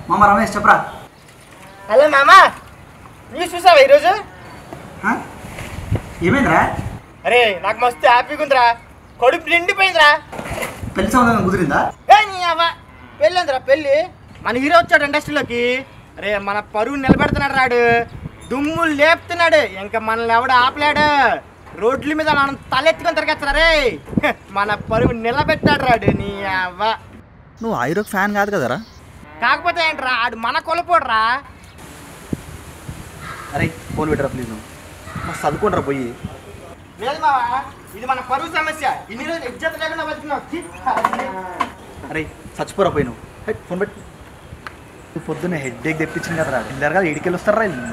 మామ రమేష్ చెప్పరా హలో మామ న్యూస్ చూసావా ఈరోజు ఆ? ఏమైందిరా అరే నాకు మస్తు హ్యాపీగా ఉందిరా కడుపు నిండిపోయిందిరా పెళ్లి సంబంధం కుదిరిందా ఏ నీ అవ్వ పెళ్ళి అందిరా పెళ్ళి మన హీరో వచ్చాడు ఇండస్ట్రీలోకి అరే మన పరువు నిలబెడుతున్నాడు రాడు దుమ్ము లేపుతున్నాడు ఇంకా మనల్ని ఎవడు ఆపలేడు రోడ్ల మీద మనం తలెత్తుకొని తిరగచ్చరా రే మన పరువు నిలబెట్టాడు రాడు నీ అవ్వ నువ్వు ఐరోక్ ఫ్యాన్ కాదు కదరా కాకపోతే ఏంట్రా ఆడు మన కొలపోడురా అరే ఫోన్ పెట్టరా ప్లీజ్ నువ్వు మస్తు చదువుకుంటారా పోయి లేదు మావా ఇది మన పరువు సమస్య ఇన్ని రోజులు ఇజ్జత్ లేకుండా బతుకున్నావు ఛీ! అరే చచ్చిపోరా పోయి నువ్వు హే, ఫోన్ పెట్టు నువ్వు పొద్దున్న హెడ్ ఏక్ తెప్పించింది కదరా వెళ్ళారు కదా ఇడికెళ్ళి వస్తారా వీళ్ళు?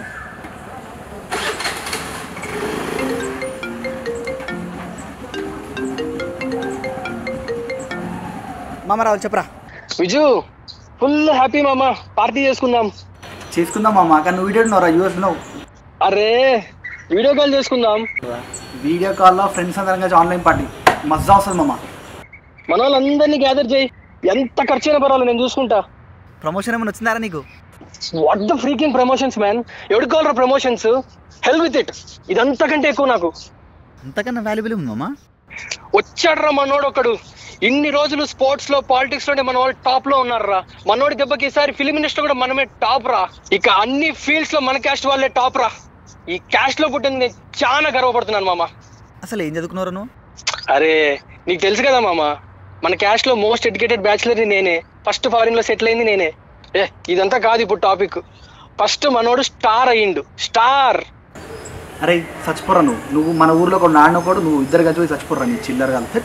మామ రావాలి చెప్పరా విజు ఫుల్ హ్యాపీ మామ పార్టీ చేసుకుందాం చేసుకుందాం మామ కానీ నువ్వు వీడియో ఉన్నారా యూఎస్ నువ్వు అరే వీడియో కాల్ చేసుకుందాం వీడియో కాల్లో ఫ్రెండ్స్ అందరం కలిసి ఆన్లైన్ పార్టీ మజా వస్తుంది మామ మన వాళ్ళందరినీ గ్యాదర్ చేయి ఎంత ఖర్చు అయినా పర్వాలేదు నేను చూసుకుంటా ప్రమోషన్ ఏమైనా వచ్చిందారా నీకు what the freaking promotions man ఎవరికి కావాలరా ప్రమోషన్స్ హెల్ విత్ ఇట్ ఇదంతా కంటే ఎక్కువ నాకు అంతకన్నా వాల్యుబుల్ ఉంది మామ వచ్చాడ్రా మనోడు ఒకడు ఇన్ని రోజులు స్పోర్ట్స్ లో పాలిటిక్స్ లోనే మన వాళ్ళు టాప్ లో ఉన్నారా మనోడి దెబ్బకి ఈసారి ఫిలిం ఇండస్ట్రీ కూడా మనమే టాప్ రా ఇక అన్ని ఫీల్డ్స్ లో మన క్యాస్ట్ వాళ్ళే టాప్ రా ఈ క్యాస్ట్ లో పుట్టింది నేను చాలా గర్వపడుతున్నాను మామ అసలు ఏం చదువుకున్నారు నువ్వు అరే నీకు తెలుసు కదా మామ మన క్యాస్ట్ లో మోస్ట్ ఎడ్యుకేటెడ్ బ్యాచులర్ నేనే ఫస్ట్ ఫారిన్ లో సెటిల్ అయింది నేనే ఏ ఇదంతా కాదు ఇప్పుడు టాపిక్ ఫస్ట్ మనోడు స్టార్ అయ్యిండు స్టార్ అరే చచ్చిపోరా నువ్వు నువ్వు మన ఊర్లో ఒక నాన్న కూడా నువ్వు ఇద్దరు కలిసి పోయి చచ్చిపోరా నీ చిల్లర కలిసి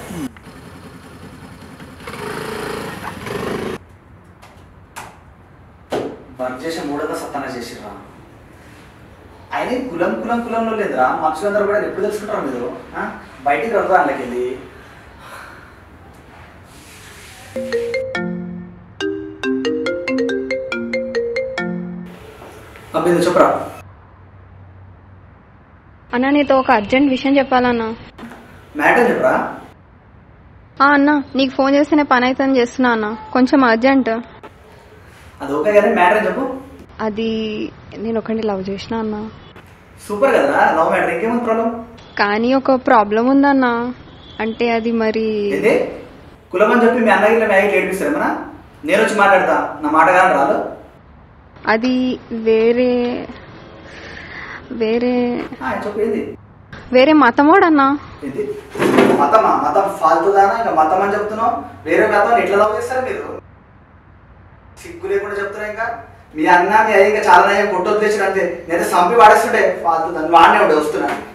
వర్క్ చేసే మూడోదా సత్తాన చేసిర్రా ఆయన కులం కులం కులంలో లేదురా మనుషులందరూ కూడా ఎప్పుడు తెలుసుకుంటారు మీరు ఆ? బయటికి రంగు అందులోకి వెళ్ళి అబ్బాయి చెప్పరా అన్న నీతో ఒక అర్జెంట్ విషయం చెప్పాలన్నా మ్యాటర్ చెప్పరా ఆ అన్న నీకు ఫోన్ చేస్తేనే పని అవుతుందని చేస్తున్నా అన్న కొంచెం అర్జెంట్ అది ఓకే కానీ మ్యాటర్ చెప్పు అది నేను ఒకటి లవ్ చేసిన అన్న సూపర్ కదరా లవ్ మ్యాటర్ ఇంకేముంది ప్రాబ్లం కానీ ఒక ప్రాబ్లం ఉందన్న అంటే అది మరి ఏంటి కులం అని చెప్పి మీ అన్నకి ఇలా మ్యాగీ ఏడిపిస్తారు ఏమన్నా నేను వచ్చి మాట్లాడతా నా మాట కానీ రాదు అది వేరే వేరే ఆ, చెప్పు ఏంది వేరే మతమోడన్నా ఏంటి మతమా మతం ఫాల్తుదానా ఇంకా మతం అని చెప్తున్నావు వేరే మతం ఎట్లా లవ్ చేస్తారు మీరు సిగ్గు లేకుండా చెప్తున్నా ఇంకా మీ అన్న మీ అయ్య ఇంకా చాలా నయం కొట్టొద్దు అంతే నేను సంపి వాడేస్తుంటే ఫాల్తు దాన్ని వాడినే ఉండే వస్తున్నా